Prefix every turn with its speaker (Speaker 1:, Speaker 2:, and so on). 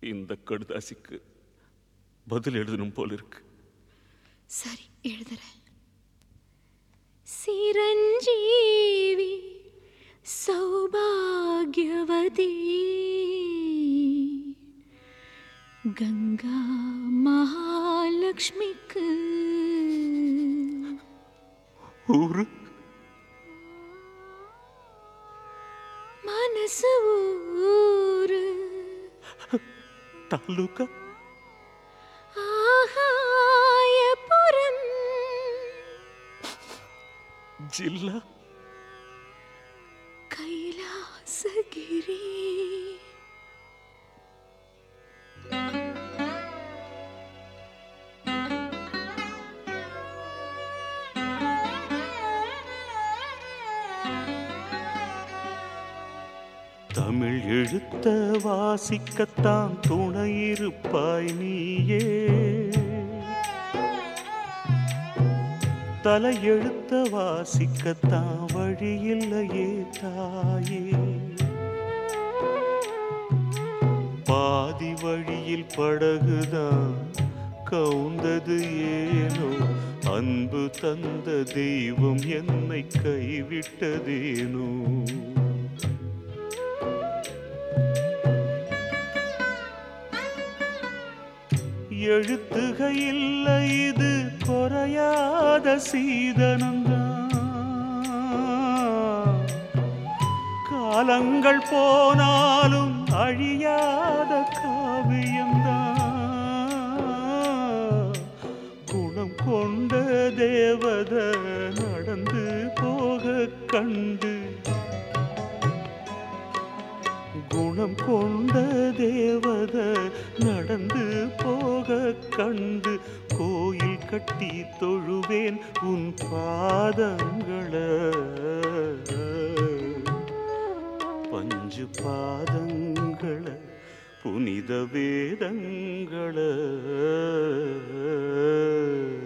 Speaker 1: இந்த கடுதாசிக்கு பதில் எழுதணும் போல இருக்கு
Speaker 2: சரி எழுதுறேன் சிரஞ்சீவி சௌபாகியவதி கங்கா மகாலட்சுமிக்கு
Speaker 1: ஊரு
Speaker 2: மனசு ஊரு
Speaker 1: தாலுகா
Speaker 2: ஆகாயபுரம்
Speaker 1: ஜில்லா
Speaker 2: கைலாசகிரி
Speaker 1: தமிழ் எழுத்த வாசிக்கத்தான் துணையிருப்பாய் நீயே தலையெழுத்த வாசிக்கத்தான் வழியில்லையே தாயே பாதி வழியில் படகுதான் கவுந்தது ஏனோ அன்பு தந்த தெய்வம் என்னை கைவிட்டதேனோ எழுத்துக இல்லை இது குறையாத சீதனந்தான் காலங்கள் போனாலும் அழியாத காவியம்தான் குணம் கொண்ட தேவத நடந்து போக கண்டு குணம் கொண்ட தேவத நடந்து போக கண்டு கோயில் கட்டி தொழுவேன் உன் பாதங்கள பஞ்சு பாதங்கள புனித வேதங்கள